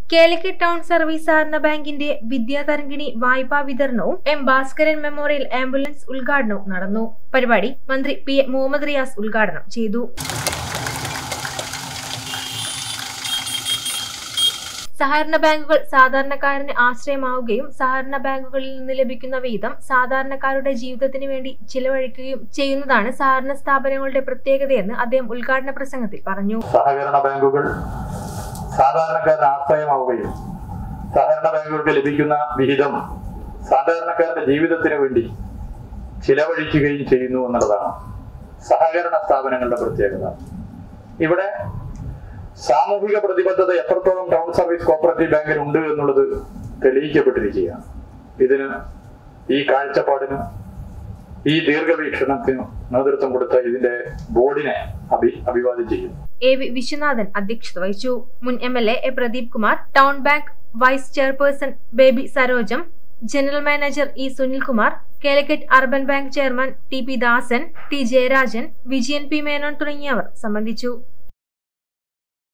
കേലിക്കറ്റ് town service സഹകരണ ബാങ്കിന്റെ വിദ്യാതരംഗിണി വായ്പാ വിതരണവും എം ഭാസ്കരൻ മെമ്മോറിയൽ ആംബുലൻസ് ഉദ്ഘാടനവും നടന്നു പരിപാടി മന്ത്രി പി എ മുഹമ്മദ് റിയാസ് ഉദ്ഘാടനം ചെയ്തു സഹകരണ ബാങ്കുകൾ സാധാരണക്കാരന് ആശ്രയമാവുകയും സഹകരണ ബാങ്കുകളിൽ നിന്ന് ലഭിക്കുന്ന വീതം സാധാരണക്കാരുടെ ജീവിതത്തിന് വേണ്ടി ചിലവഴിക്കുകയും ചെയ്യുന്നതാണ് സഹകരണ സ്ഥാപനങ്ങളുടെ പ്രത്യേകതയെന്ന് അദ്ദേഹം ഉദ്ഘാടന പ്രസംഗത്തിൽ പറഞ്ഞു സഹകരണ ബാങ്കുകൾ സാധാരണക്കാരന് ആശ്രയമാവുകയും സഹകരണ ബാങ്കുകൾക്ക് ലഭിക്കുന്ന വിഹിതം സാധാരണക്കാരുടെ ജീവിതത്തിന് വേണ്ടി ചിലവഴിക്കുകയും ചെയ്യുന്നു എന്നുള്ളതാണ് സഹകരണ സ്ഥാപനങ്ങളുടെ പ്രത്യേകത ഇവിടെ സാമൂഹിക പ്രതിബദ്ധത എത്രത്തോളം ടൗൺ സർവീസ് കോപ്പറേറ്റീവ് ബാങ്കിന് ഉണ്ട് എന്നുള്ളത് തെളിയിക്കപ്പെട്ടിരിക്കുകയാണ് ഇതിന് ഈ കാഴ്ചപ്പാടിന് ഈ ദീർഘവീക്ഷണത്തിന് നേതൃത്വം കൊടുത്ത ഇതിന്റെ ബോർഡിനെ അഭി അഭിവാദ്യം ചെയ്യുന്നു എ വി വിശ്വനാഥൻ അധ്യക്ഷത വഹിച്ചു മുൻ M L A Pradeep Kumar town bank vice chairperson Baby Sarojam general manager E Sunilkumar Calicut urban bank chairman T P Dasan T Jayarajan Vijayan P Menon തുടങ്ങിയവർ സംബന്ധിച്ചു